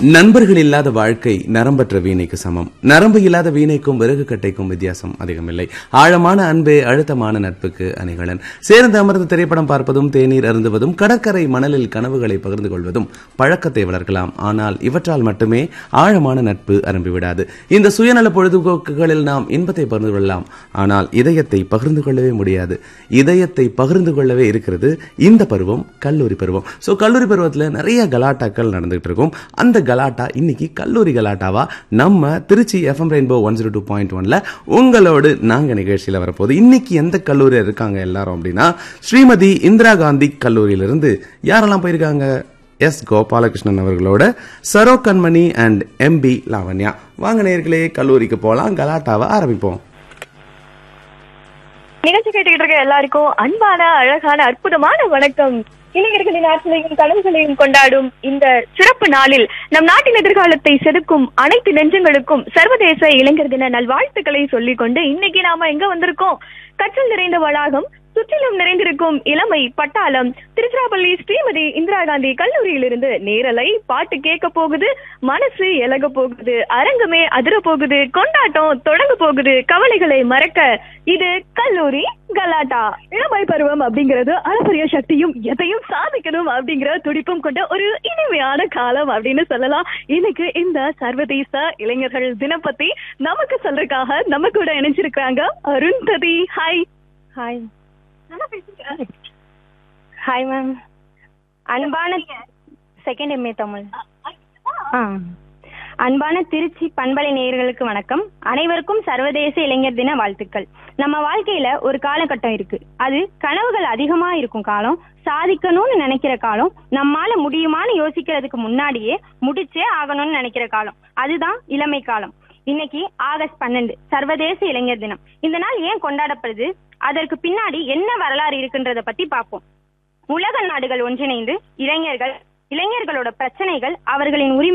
நண்பர்கள் இல்லாத வாழ்க்கை நரம்பற்ற வீணைக்கு சமம் நரம்பு இல்லாத வீணைக்கும் விறகு கட்டைக்கும் வித்தியாசம் அதிகமில்லை ஆழமான அன்பே அழுத்தமான நட்புக்கு அணிகலன் சேர்ந்து அமர்ந்து திரைப்படம் பார்ப்பதும் தேநீர் அருந்துவதும் கடற்கரை மணலில் கனவுகளை பகிர்ந்து கொள்வதும் பழக்கத்தை வளர்க்கலாம் ஆனால் இவற்றால் மட்டுமே ஆழமான நட்பு அரும்பிவிடாது இந்த சுயநல பொழுதுபோக்குகளில் நாம் இன்பத்தை பகிர்ந்து கொள்ளலாம் ஆனால் இதயத்தை பகிர்ந்து கொள்ளவே முடியாது இதயத்தை பகிர்ந்து கொள்ளவே இருக்கிறது இந்த பருவம் கல்லூரி பருவம் சோ கல்லூரி பருவத்துல நிறைய கலாட்டாக்கள் நடந்துகிட்டு இருக்கும் அந்த கலாட்டா இன்னைக்கு கல்லூரி கலாட்டாவா நம்ம Tiruchi FM rainbow one zero two point ஒன்ல உங்களோடு நாங்க நிகழ்ச்சியில வரப்போகுது இன்னைக்கு எந்த கல்லூரியில் இருக்காங்க எல்லாரும் அப்படின்னா ஸ்ரீமதி இந்திரா காந்தி கல்லூரியிலிருந்து யாரெல்லாம் போயிருக்காங்க எஸ் கோபாலகிருஷ்ணன் அவர்களோட சரோ கண்மணி அண்ட் எம்பி லாவண்யா வாங்க நேர்களே கல்லூரிக்கு போலாம் கலாட்டாவை ஆரம்பிப்போம் நிகழ்ச்சி கேட்டுக்கிட்டு இருக்க எல்லாருக்கும் அன்பான அழகான அற்புதமான வணக்கம் இளைஞர்களின் ஆற்றலையும் கனவுகளையும் கொண்டாடும் இந்த சிறப்பு நாளில் நம் நாட்டின் எதிர்காலத்தை செதுக்கும் அனைத்து நெஞ்சங்களுக்கும் சர்வதேச இளைஞர் தின நல்வாழ்த்துக்களை சொல்லிக் கொண்டு இன்னைக்கு நாம எங்க வந்திருக்கோம் கற்றல் நிறைந்த வளாகம் சுற்றிலும் நிறைந்திருக்கும் இளமை பட்டாளம் திருச்சிராப்பள்ளி ஸ்ரீமதி இந்திரா காந்தி கல்லூரியிலிருந்து நேரலை பாட்டு கேட்க போகுது மனசு எலக போகுது அரங்கமே அதிர போகுது கொண்டாட்டம் தொடங்க போகுது கவலைகளை மறக்க இது கல்லூரி கலாட்டா இளமை பருவம் அப்படிங்கிறது அளப்பரிய சக்தியும் எதையும் சாதிக்கணும் அப்படிங்கிற துடிப்பும் கொண்ட ஒரு இனிமையான காலம் அப்படின்னு சொல்லலாம் இன்னைக்கு இந்த சர்வதேச இளைஞர்கள் தினம் பத்தி நமக்கு சொல்றதுக்காக நம்ம கூட இணைஞ்சிருக்காங்க Arundhati hi hi hi ma'am அன்பான செகண்ட் எம்ஏ தமிழ் ஆ அன்பான திருச்சி பண்பலை நேயர்களுக்கு வணக்கம் அனைவருக்கும் சர்வதேச இளைஞர் தின வாழ்த்துக்கள் நம்ம வாழ்க்கையில ஒரு காலகட்டம் இருக்கு அது கனவுகள் அதிகமா இருக்கும் காலம் சாதிக்கணும்னு நினைக்கிற காலம் நம்மால முடியுமான்னு யோசிக்கிறதுக்கு முன்னாடியே முடிச்சே ஆகணும்னு நினைக்கிற காலம் அதுதான் இளமை காலம் இன்னைக்கு ஆகஸ்ட் பன்னெண்டு சர்வதேச இளைஞர் தினம் இந்த நாள் ஏன் கொண்டாடப்படுது அதற்கு பின்னாடி என்ன வரலாறு இருக்குன்றத பத்தி பார்ப்போம் உலக நாடுகள் ஒன்றிணைந்து இளைஞர்கள் இளைஞர்களோட பிரச்சனைகள் அவர்களின் உரிமை